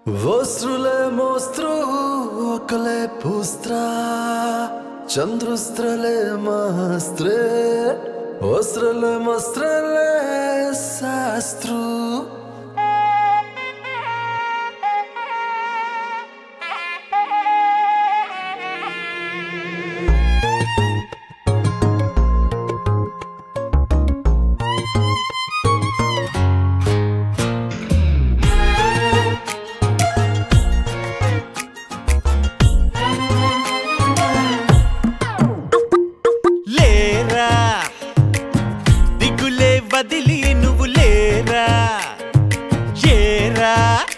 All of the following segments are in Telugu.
Vostrule mostru, ocole pustra, Chandrustrele mastre, Ostrele mastrele sastru. లేరా దిగులే వదిలి నువ్వు లేరా ఏరా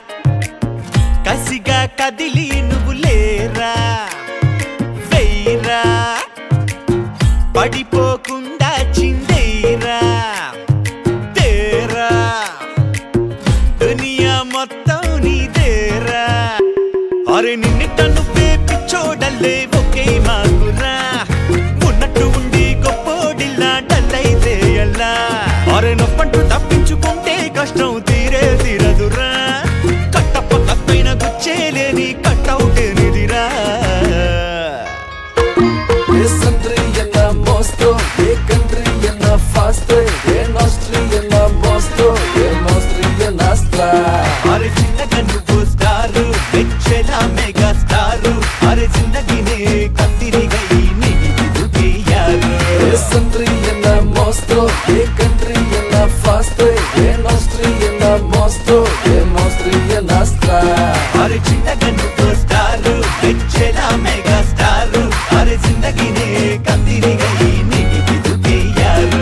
కసిగా కదిలి నువ్వు లేరా వెయ్యరా పడిపోకుండా చిందేరా తేరా దునియా మొత్తం నీదేరా అరే నిన్నిట నువ్వే పిచ్చోడల్లే ఒకే మాకురా ఉన్నట్టు ఉండి గొప్పోడిల్లా డల్లైతే ఎలా అరే నొప్పంటూ తప్పించుకుంటే కష్టం తీరే తీరదురా కట్టప్ప కప్పైన గుచ్చేలేని కట్టౌటే నిదిరా ఏ సంత్రి ఎన్న మోస్తో ఏ కంట్రీ ఎన్న ఫాస్ట్ ఏ నాస్ట్రీ ఎన్న మోస్తో ఏ మోస్ట్రీ ఎన్న స్ట్రా అరే చిన్నగా నువ్వు స్టారు పెంచెలా మెగా స్టారు అరే జిందగీనే కత్తిరిగై నీకు దుకేయారు ఏ సంత్రి ఎన్న మోస్తో ఏ కంట్రీ ఎన్న ఫాస్ట్ ఏ నాస్ట్రీ ఎన్న మోస్తో ఏ మోస్ట్రీ ఎన్న స్ట్రా అరే చిన్నగా నువ్వు స్టారు పెంచెలా మెగా స్టారు అరే జిందగీనే కత్తిరిగై నీకు దుకేయారు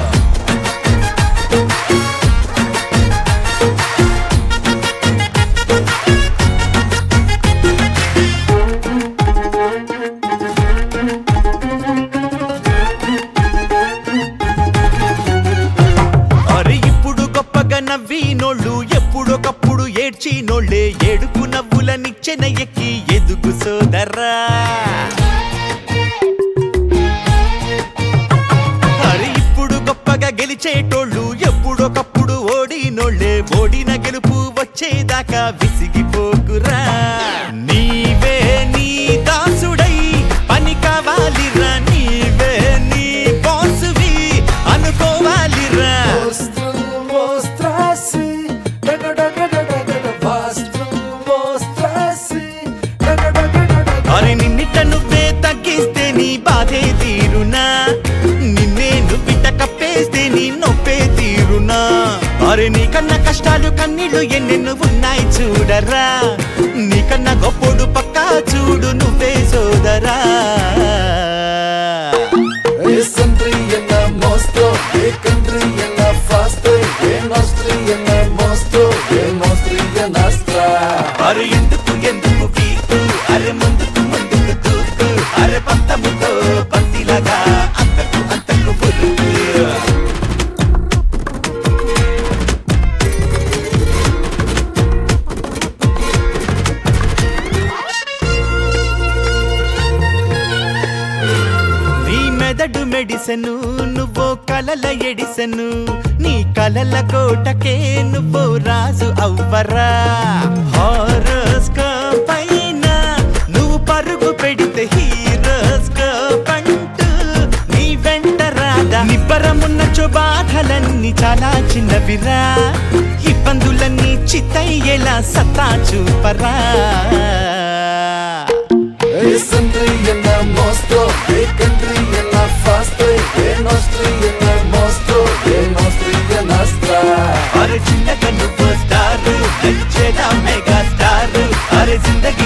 అరే ఇప్పుడు గొప్పగా నవ్వినోళ్ళు ఎప్పుడొకప్పుడు ఏడ్చినోళ్ళే ఏడుపు నవ్వుల నిచ్చెన ఎక్కి ఎదుగు సోదరా అరే ఇప్పుడు గొప్పగా గెలిచేటోళ్ళు ఎప్పుడొకప్పుడు ఓడినోళ్ళే ఓడిన గెలుపు వచ్చేదాకా విసిగిపోకురా నీవే నీ దాసుడై పని కావాలిరా నీవే నీ బాసువి అనుకోవాలిరా Mostro, mostrarsi, daga daga daga daga, vastro, mostrarsi, daga daga daga. అరే నిన్నిట నువ్వే తగ్గిస్తే నీ బాధే తీరునా నిన్నే నువ్విట కప్పేస్తే నీ నొప్పే తీరునా అరే నీకన్నా కష్టాలు కన్నీళ్ళు ఎన్నెన్ను ఉన్నాయి చూడరా నీకన్నా గొప్పోడు పక్కా చూడు నువ్వే సోదరా ఏ సంత్రి ఎన్న మోస్తో ఏ కంట్రీ ఎన్న ఫాస్ట్ ఏ నాస్ట్రీ ఎన్న మోస్తో ఏ మోస్ట్రీ ఎన్న స్ట్రా అరే ఎందుకు ఎందుకు వీకు అరే ముందుకు ముందుకు దూకు అరే పంతముతో పందిలాగా అంతకు అంతకు పురుగు నీ మెదడు మెడిసను నువ్వో కలల ఎడిసను నీ కలల కోటకే నువ్వు రాజు అవ్వరా హారోస్కోప్ పైన నువ్వు పరుగు పెడితే హీరోస్కోప్ అంటూ నీ వెంట రాదా నిబ్బరమున్న బాధలన్నీ చాలా చిన్నవిరా ఇబ్బందులన్నీ చిత్తయ్యేలా సత్తా చూపరా ఏ సంత్రి ఎన్న మోస్తో ఏ కంట్రీ ఎన్న ఫాస్ట్ ఏ నాస్ట్రీ ఎన్న మోస్తో ఏ మోస్ట్రీ ఎన్న స్ట్రా అరే చిన్నగా నువ్వు స్టారు నచ్చేదా మెగా స్టారు అరే జిందగీ